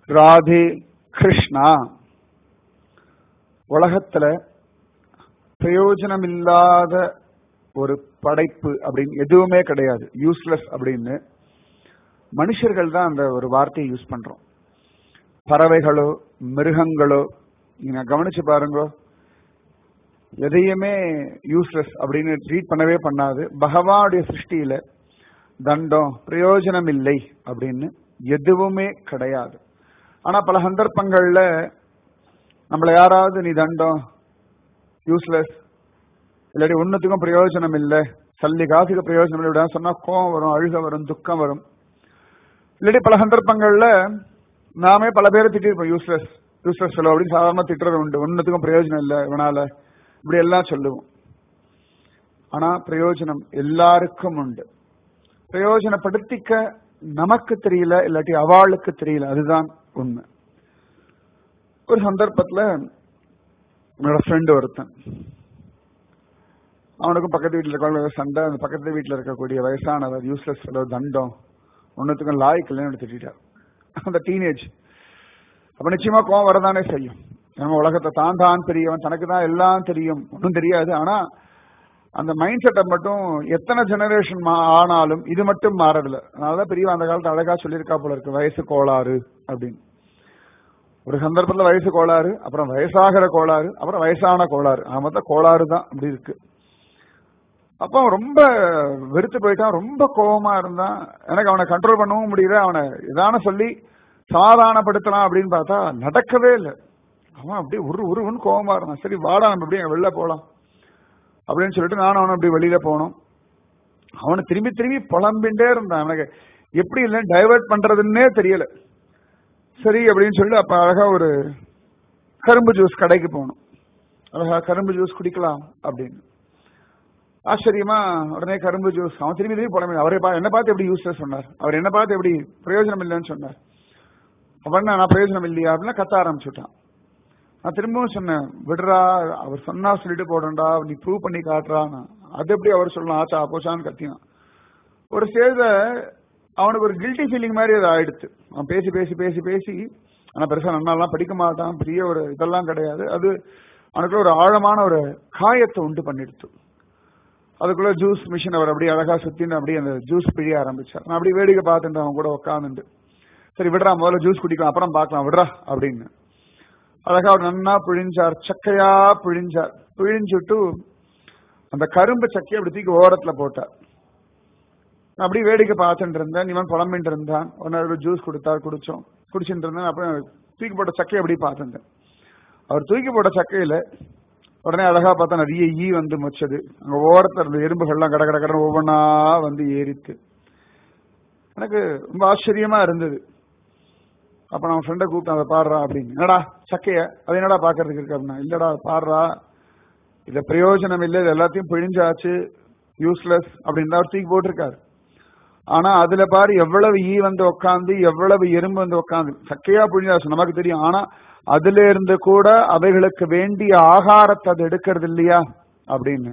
ராதே கிருஷ்ணா உலகத்துல பிரயோஜனம் இல்லாத ஒரு படைப்பு அப்படின்னு எதுவுமே கிடையாது யூஸ்லெஸ் அப்படின்னு மனுஷர்கள் தான் அந்த ஒரு வார்த்தையை யூஸ் பண்றோம் பறவைகளோ மிருகங்களோ நீங்க கவனிச்சு பாருங்க எதையுமே யூஸ்லெஸ் அப்படின்னு ட்ரீட் பண்ணவே பண்ணாது பகவானுடைய சிருஷ்டியில தண்டம் பிரயோஜனம் இல்லை அப்படின்னு எதுவுமே கிடையாது ஆனா பல சந்தர்ப்பங்கள்ல நம்மள யாராவது நீ தண்டம் யூஸ்லெஸ் இல்லாட்டி ஒன்னுத்துக்கும் பிரயோஜனம் இல்லை சல்லி காசுக்கு பிரயோஜனம் இல்லை சொன்னா கோவம் வரும் அழுக வரும் துக்கம் வரும் இல்லாட்டி பல சந்தர்ப்பங்கள்ல நாமே பல பேரை திட்டிருப்போம் யூஸ்லெஸ் யூஸ்லெஸ் சொல்லுவோம் அப்படின்னு சாதாரண திட்டுறது உண்டு ஒன்னுத்துக்கும் பிரயோஜனம் இல்லை இவனால இப்படி எல்லாம் சொல்லுவோம் ஆனா பிரயோஜனம் எல்லாருக்கும் உண்டு பிரயோஜனப்படுத்திக்க நமக்கு தெரியல இல்லாட்டி அவளுக்கு தெரியல அதுதான் உண்மை ஒரு சந்தர்ப்பத்துல என்னோட ஃப்ரெண்டு ஒருத்தன் அவனுக்கும் பக்கத்து வீட்டில் இருக்க சண்டை அந்த பக்கத்து வீட்டில் இருக்கக்கூடிய வயசானவர் யூஸ்லெஸ் தண்டம் ஒன்னுத்துக்கும் லாய்க்கு இல்லைன்னு திட்டார் அந்த டீனேஜ் அப்ப நிச்சயமா கோவம் வரதானே செய்யும் நம்ம உலகத்தை தான் தான் பெரியவன் தனக்கு தான் எல்லாம் தெரியும் ஒன்றும் தெரியாது ஆனா அந்த மைண்ட் செட்டப் மட்டும் எத்தனை ஜெனரேஷன் ஆனாலும் இது மட்டும் மாறதில்ல அதனாலதான் பெரியவன் அந்த காலத்து அழகா சொல்லியிருக்கா போல இருக்கு வயசு கோளாறு அப்படின்னு ஒரு சந்தர்ப்பத்துல வயசு கோளாறு அப்புறம் வயசாகிற கோளாறு அப்புறம் வயசான கோளாறு ஆக மொத்தம் கோளாறு தான் அப்படி இருக்கு அப்போ ரொம்ப வெறுத்து போயிட்டான் ரொம்ப கோபமா இருந்தான் எனக்கு அவனை கண்ட்ரோல் பண்ணவும் முடியல அவனை இதான சொல்லி சமாதானப்படுத்தலாம் அப்படின்னு பார்த்தா நடக்கவே இல்லை அவன் அப்படியே உரு உருவன்னு கோபமா இருந்தான் சரி வாடா நம்ம அப்படியே வெளில போலாம் அப்படின்னு சொல்லிட்டு நானும் அவனை அப்படி வெளியில போனோம் அவனை திரும்பி திரும்பி புலம்பின்றே இருந்தான் எனக்கு எப்படி இல்லை டைவர்ட் பண்றதுன்னே தெரியல சரி அப்படின்னு சொல்லிட்டு அப்ப அழகா ஒரு கரும்பு ஜூஸ் கடைக்கு போகணும் அழகா கரும்பு ஜூஸ் குடிக்கலாம் அப்படின்னு ஆச்சரியமா உடனே கரும்பு ஜூஸ் அவன் திரும்பி திரும்பி புலம்பி அவரை பா என்ன பார்த்து எப்படி யூஸ்லெஸ் சொன்னார் அவர் என்ன பார்த்து எப்படி பிரயோஜனம் இல்லைன்னு சொன்னார் அப்படின்னா நான் பிரயோஜனம் இல்லையா அப்படின்னா கத்த ஆரம்பிச்சுட்டான் நான் திரும்பவும் சொன்னேன் விடுறா அவர் சொன்னா சொல்லிட்டு போடண்டா நீ ப்ரூவ் பண்ணி காட்டுறான்னு அது எப்படி அவர் சொல்லலாம் ஆச்சா போச்சான்னு கத்தினான் ஒரு ஸ்டேஜ அவனுக்கு ஒரு கில்ட்டி ஃபீலிங் மாதிரி அது ஆயிடுச்சு அவன் பேசி பேசி பேசி பேசி ஆனா பெருசா நன்னாலாம் படிக்க மாட்டான் பெரிய ஒரு இதெல்லாம் கிடையாது அது அவனுக்குள்ள ஒரு ஆழமான ஒரு காயத்தை உண்டு பண்ணிடுச்சு அதுக்குள்ள ஜூஸ் மிஷின் அவர் அப்படியே அழகா சுத்தின்னு அப்படியே அந்த ஜூஸ் பிழிய ஆரம்பிச்சார் நான் அப்படியே வேடிக்கை பார்த்துட்டு அவன் கூட உட்காந்துட்டு சரி விடுறா முதல்ல ஜூஸ் குடிக்கலாம் அப்புறம் பார்க்கலாம் விடுறா அப்படின்னு அழகா அவர் நன்னா பிழிஞ்சார் சக்கையா பிழிஞ்சார் பிழிஞ்சுட்டு அந்த கரும்பு சக்கையை அப்படி தூக்கி ஓரத்துல போட்டார் நான் அப்படியே வேடிக்கை பார்த்துட்டு இருந்தேன் இவன் புலம்பிட்டு இருந்தான் ஒரு ஜூஸ் கொடுத்தார் குடிச்சோம் குடிச்சுட்டு இருந்தேன் அப்புறம் தூக்கி போட்ட சக்கையை அப்படியே பார்த்துட்டேன் அவர் தூக்கி போட்ட சக்கையில உடனே அழகா பார்த்தா நிறைய ஈ வந்து முச்சது அங்க ஓரத்துல இருந்த எறும்புகள்லாம் கட கட கடன் ஒவ்வொன்னா வந்து ஏறித்து எனக்கு ரொம்ப ஆச்சரியமா இருந்தது அப்ப நான் ஃப்ரெண்டை கூப்பிட்டு அதை பாடுறா அப்படின்னு என்னடா சக்கைய அது என்னடா பாக்குறதுக்கு இருக்கு அப்படின்னா இல்லடா பாடுறா இதுல பிரயோஜனம் இல்லை இது எல்லாத்தையும் பிழிஞ்சாச்சு யூஸ்லெஸ் அப்படின்னு அவர் தூக்கி போட்டிருக்காரு ஆனா அதுல பாரு எவ்வளவு ஈ வந்து உட்காந்து எவ்வளவு எறும்பு வந்து உட்காந்து சக்கையா பிழிஞ்சாச்சு நமக்கு தெரியும் ஆனா அதுல இருந்து கூட அவைகளுக்கு வேண்டிய ஆகாரத்தை அது எடுக்கிறது இல்லையா அப்படின்னு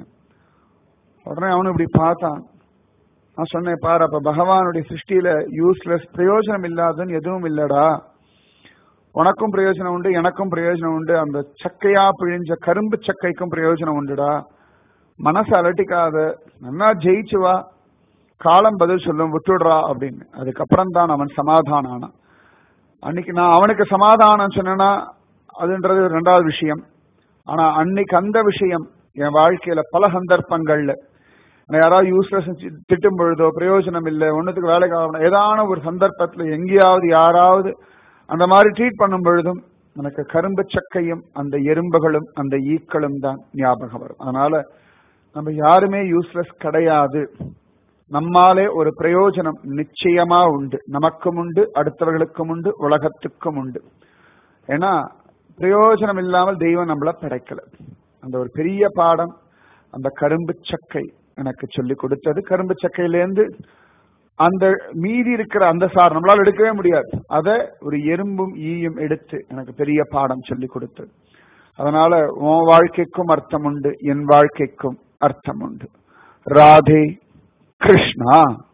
உடனே அவனு இப்படி பார்த்தான் நான் சொன்னேன் பாரு அப்ப பகவானுடைய சிருஷ்டியில யூஸ்லெஸ் பிரயோஜனம் இல்லாதன்னு எதுவும் இல்லடா உனக்கும் பிரயோஜனம் உண்டு எனக்கும் பிரயோஜனம் உண்டு அந்த சக்கையா பிழிஞ்ச கரும்பு சக்கைக்கும் பிரயோஜனம் உண்டுடா மனசு அலட்டிக்காத நல்லா ஜெயிச்சு வா காலம் பதில் சொல்லும் விட்டுடுறா அப்படின்னு அதுக்கப்புறம் தான் அவன் சமாதானம் ஆனான் அன்னைக்கு நான் அவனுக்கு சமாதானம் சொன்னேன்னா அதுன்றது ரெண்டாவது விஷயம் ஆனா அன்னைக்கு அந்த விஷயம் என் வாழ்க்கையில பல சந்தர்ப்பங்கள்ல யாராவது யூஸ்லெஸ் திட்டும் பொழுதோ பிரயோஜனம் இல்லை ஒன்னுத்துக்கு வேலைக்கு ஆகணும் ஏதான ஒரு சந்தர்ப்பத்துல எங்கேயாவது யாராவது அந்த மாதிரி ட்ரீட் பண்ணும் பொழுதும் எனக்கு கரும்பு சக்கையும் அந்த எறும்புகளும் அந்த ஈக்களும் தான் ஞாபகம் வரும் அதனால நம்ம யாருமே யூஸ்லெஸ் கிடையாது நம்மாலே ஒரு பிரயோஜனம் நிச்சயமா உண்டு நமக்கும் உண்டு அடுத்தவர்களுக்கும் உண்டு உலகத்துக்கும் உண்டு ஏன்னா பிரயோஜனம் இல்லாமல் தெய்வம் நம்மள படைக்கல அந்த ஒரு பெரிய பாடம் அந்த கரும்பு சக்கை எனக்கு சொல்லி கொடுத்தது கரும்பு சக்கையிலேருந்து அந்த மீதி இருக்கிற அந்த சார் நம்மளால எடுக்கவே முடியாது அதை ஒரு எறும்பும் ஈயும் எடுத்து எனக்கு பெரிய பாடம் சொல்லி கொடுத்தது அதனால உன் வாழ்க்கைக்கும் அர்த்தம் உண்டு என் வாழ்க்கைக்கும் அர்த்தம் உண்டு ராதே கிருஷ்ணா